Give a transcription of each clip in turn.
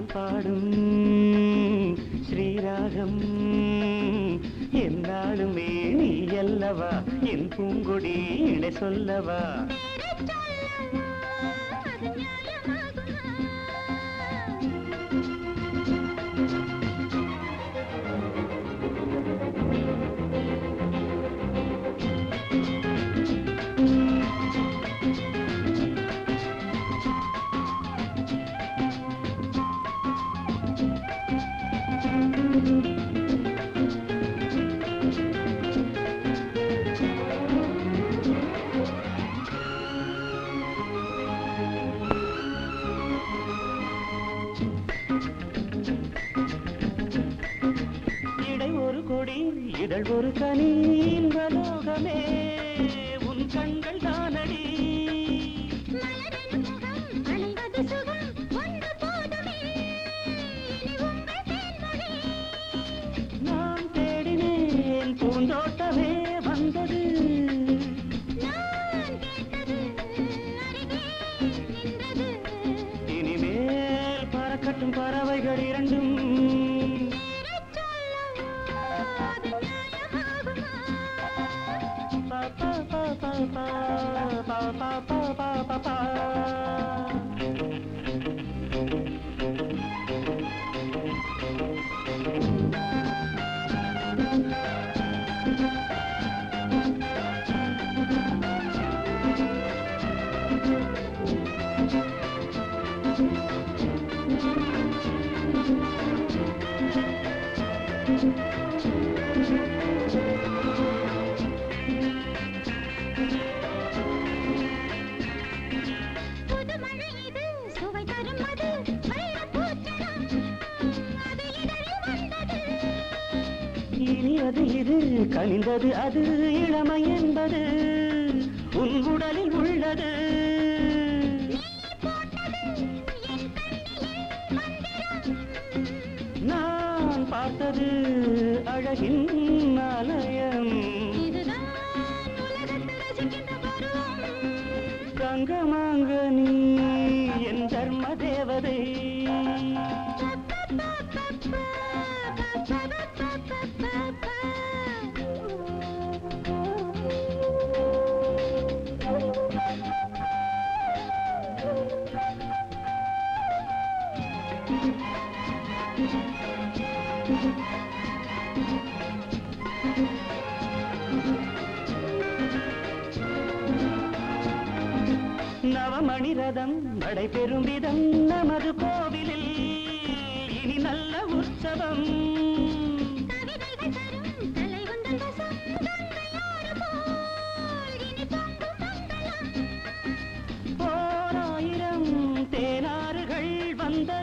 பாடும் ஸ்ரீராகம் என்னாலுமே நீ அல்லவா என் பூங்கொடி இணை சொல்லவா இடை ஒரு கொடி இதழ் ஒரு கனி இன்பலோகமே உன் கண்கள் தானடி நான் தேடினேன் பூந்தோட்டமே வந்தது இனிமேல் பறக்கட்டும் பறவைகள் இரண்டும் பா, பா, பா, பா, பா, பா, பா, பா, பா, பா, பா. இனி அது இது கனிந்தது அது இளமை என்பது உன் உடலில் உள்ளது நான் பார்த்தது அழகின் ஆலயம் கங்கமாங்க நீ என் தர்ம தேவதை நவமணி ரதம் நடைபெறும் விதம் நமது கோவிலில் இனி நல்ல உற்சவம் ஓராயிரம் தேனாறுகள் வந்தன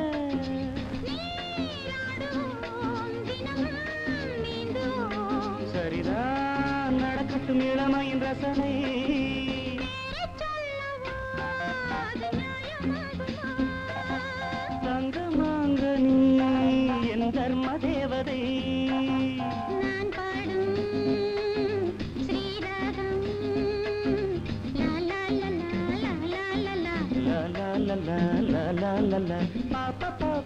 சரிதான் நடக்கட்டும் இளமையின் ரசனை தங்கமாங்க நீ என் தர்ம தேவதை நான் பாடும் ஸ்ரீராகம் லா லா லா லா லா லா லா லா லா லா லா லா லா லா லா லா பா பா பா